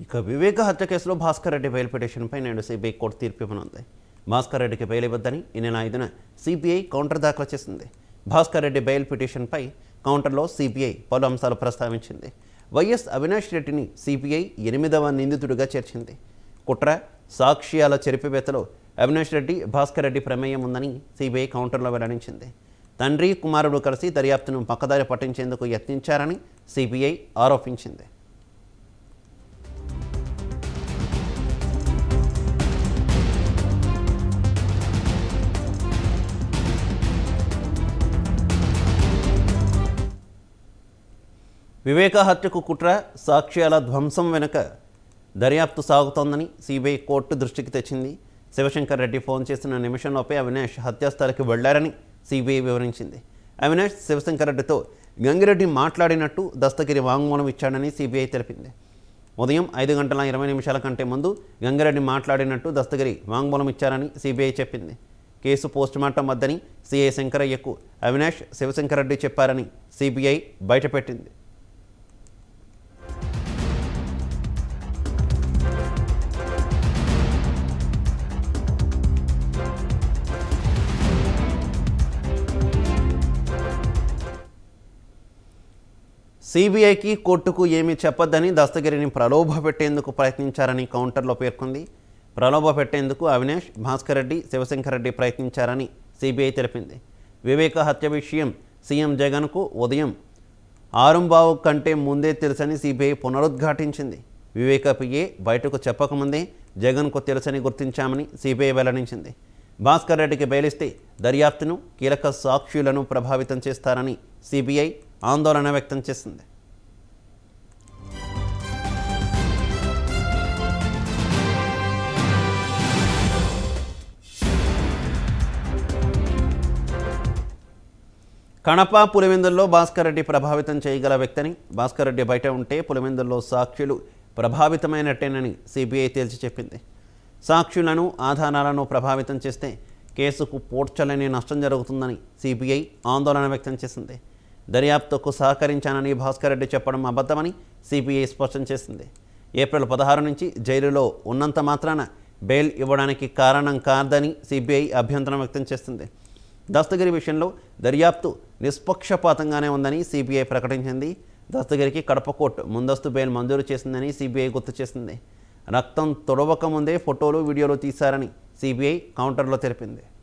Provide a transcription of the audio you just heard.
ఇక వివేక హత్య కేసులో భాస్కర్ రెడ్డి బెయిల్ పిటిషన్పై నేడు సిబిఐ కోర్టు తీర్పు ఇవ్వనుంది భాస్కర్ రెడ్డికి బెయిల్ ఇవ్వద్దని ఈ నెల ఐదున సిబిఐ కౌంటర్ దాఖలు చేసింది భాస్కర్ రెడ్డి బెయిల్ పిటిషన్పై కౌంటర్లో సిబిఐ పలు అంశాలు ప్రస్తావించింది వైఎస్ అవినాష్ రెడ్డిని సిబిఐ ఎనిమిదవ నిందితుడిగా చేర్చింది కుట్ర సాక్ష్యాల చెరిపివేతలో అవినాష్ రెడ్డి భాస్కర్ రెడ్డి ప్రమేయం ఉందని సిబిఐ కౌంటర్లో వెల్లడించింది తండ్రి కుమారుడు కలిసి దర్యాప్తును పక్కదారి పట్టించేందుకు యత్నించారని సిబిఐ ఆరోపించింది వివేక హత్యకు కుట్ర సాక్ష్యాల ధ్వంసం వెనుక దర్యాప్తు సాగుతోందని సిబిఐ కోర్టు దృష్టికి తెచ్చింది శివశంకర్ రెడ్డి ఫోన్ చేసిన నిమిషంలోపే అవినాష్ హత్యాస్థలికి వెళ్లారని సిబిఐ వివరించింది అవినాష్ శివశంకర్ రెడ్డితో గంగిరెడ్డి మాట్లాడినట్టు దస్తగిరి వాంగ్మూలం ఇచ్చాడని సిబిఐ తెలిపింది ఉదయం ఐదు గంటల ఇరవై నిమిషాల కంటే ముందు గంగిరెడ్డి మాట్లాడినట్టు దస్తగిరి వాంగ్మూలం ఇచ్చారని సిబిఐ చెప్పింది కేసు పోస్టుమార్టం వద్దని సిఐ శంకరయ్యకు అవినాష్ శివశంకర్ రెడ్డి చెప్పారని సిబిఐ బయటపెట్టింది సిబిఐకి కోర్టుకు ఏమీ చెప్పొద్దని దస్తగిరిని ప్రలోభ పెట్టేందుకు ప్రయత్నించారని కౌంటర్లో పేర్కొంది ప్రలోభ పెట్టేందుకు అవినాష్ భాస్కర్ రెడ్డి శివశంకర్ రెడ్డి ప్రయత్నించారని సిబిఐ తెలిపింది వివేక హత్య విషయం సీఎం జగన్కు ఉదయం ఆరుంబావు కంటే ముందే తెలుసని సిబిఐ పునరుద్ఘాటించింది వివేక పిఏ బయటకు చెప్పకముందే జగన్కు తెలుసని గుర్తించామని సిబిఐ వెల్లడించింది భాస్కర్ రెడ్డికి బెయిలిస్తే దర్యాప్తును కీలక సాక్షులను ప్రభావితం చేస్తారని సిబిఐ ఆందోళన వ్యక్తం చేసింది కడప పులివెందుల్లో భాస్కర్ రెడ్డి ప్రభావితం చేయగల వ్యక్తిని భాస్కర్ రెడ్డి బయట ఉంటే పులివెందుల్లో సాక్షులు ప్రభావితమైనట్టేనని సిబిఐ తేల్చి చెప్పింది సాక్షులను ఆధారాలను ప్రభావితం చేస్తే కేసుకు పోడ్చలేని నష్టం జరుగుతుందని సిబిఐ ఆందోళన వ్యక్తం చేసింది దర్యాప్తుకు సహకరించానని భాస్కర్ రెడ్డి చెప్పడం అబద్ధమని సిబిఐ స్పష్టం చేసింది ఏప్రిల్ పదహారు నుంచి జైలులో ఉన్నంత మాత్రాన బెయిల్ ఇవ్వడానికి కారణం కాదని సిబిఐ అభ్యంతరం వ్యక్తం చేస్తుంది దస్తగిరి విషయంలో దర్యాప్తు నిష్పక్షపాతంగానే ఉందని సిబిఐ ప్రకటించింది దస్తగిరికి కడప కోర్టు ముందస్తు బెయిల్ మంజూరు చేసిందని సిబిఐ గుర్తు చేసింది రక్తం తొడవక ముందే ఫోటోలు వీడియోలు తీశారని సిబిఐ కౌంటర్లో తెలిపింది